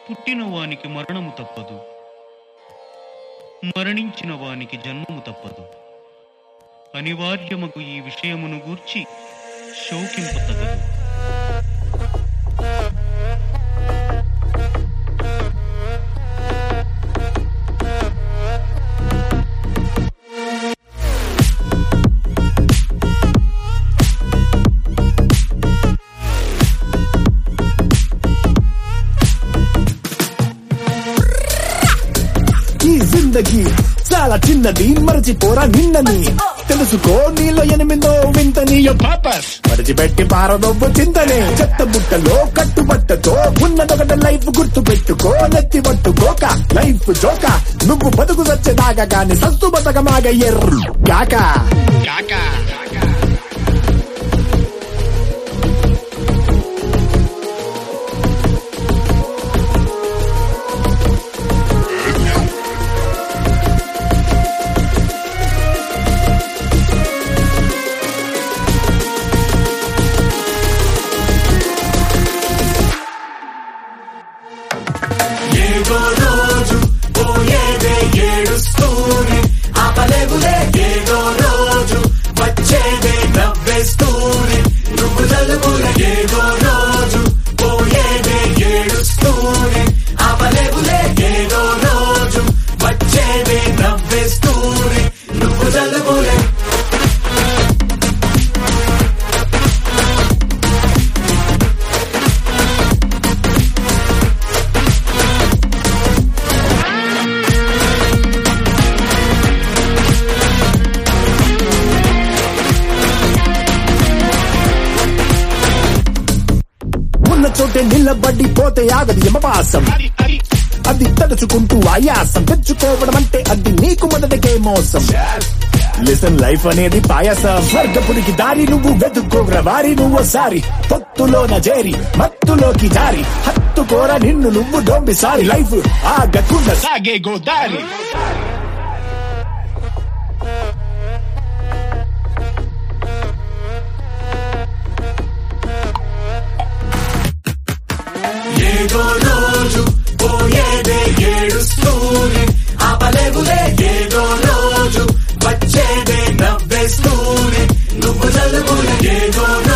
పుట్టిన వానికి మరణము తప్పదు మరణించిన వానికి జన్మము తప్పదు అనివార్యమగు ఈ విషయమును గూర్చి శోకింపు తగదు ఈ జిందగీ చాలా చిన్నది మరచిపోరా నిన్నని తెలుసుకో నీలో ఎనిమిదో వింతని పాపస్ మరచిపెట్టి పారదొబ్బు చింతనే చెత్త బుట్టలో కట్టుబట్టతో ఉన్నదొకట లైఫ్ గుర్తు పెట్టుకో నెత్తి పట్టుకోక లైఫ్ జోక నువ్వు బతుకు వచ్చేదాకా గాని సస్తు బతకమాగ ఎర్రు కాక కాక ఏదో రోజు పోయేదే ఏడుస్తూనే ఆపలేవులే ఏదో రోజు వచ్చేదే నవ్వేస్తూనే నువ్వు జలుబులే ఏదో రోజు పోయేదే ఏడుస్తూనే ఆపలేవులే ఏదో రోజు వచ్చేదే నవ్వేస్తూనే నువ్వు జలుబులే ఉన్న చోటే నిలబడి పోతే ఆగదు యమపాసం అది తడుచుకుంటూ ఆయాసం తెచ్చుకోవడం అంటే అది నీకు మొదటకే మోసం లిసన్ లైఫ్ అనేది పాయసం స్వర్గపురికి దారి నువ్వు వెతుక్కోగ్ర వారి నువ్వోసారి పొత్తులోన చేరి మత్తులోకి జారి హత్తుకోర నిన్ను నువ్వు డోంబి సారి లైఫ్ ఆగకుండా సాగే గోదారి ఏదో రోజు పోయేదే ఏడుస్తూనే ఆపలేవులే ఏదో రోజు వచ్చేదే నవ్వేస్తూనే నువ్వు జలుబులే ఏదో